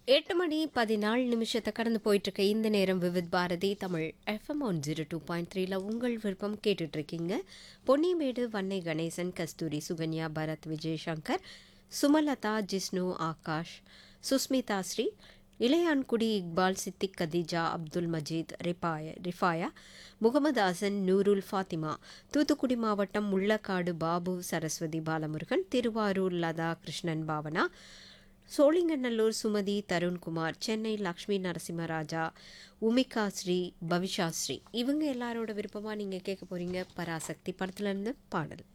எட்டு மணி பதினாலு நிமிஷத்தை கடந்து போயிட்டு இருக்க இந்த நேரம் Vividh Bharati Tamil FM one zero two point த்ரீல உங்கள் விருப்பம் கேட்டுட்டு இருக்கீங்க பொன்னிமேடு வன்னை கணேசன் கஸ்தூரி சுகன்யா பரத் விஜய் சங்கர் சுமலதா ஜிஸ்னு ஆகாஷ் சுஸ்மிதா ஸ்ரீ இளையான்குடி இக்பால் சித்திக் கதீஜா அப்துல் மஜீத் ரிபாய ரிஃபாயா முகமது ஹசன் நூருல் ஃபாத்திமா தூத்துக்குடி மாவட்டம் முள்ளக்காடு பாபு சரஸ்வதி பாலமுருகன் திருவாரூர் லதா கிருஷ்ணன் பாவனா சோழிங்கநல்லூர் சுமதி தருண்குமார் சென்னை லக்ஷ்மி நரசிம்மராஜா உமிகா ஸ்ரீ பவிஷா ஸ்ரீ இவங்க எல்லாரோட விருப்பமாக நீங்கள் கேட்க போகிறீங்க பராசக்தி படத்துலேருந்து பாடல்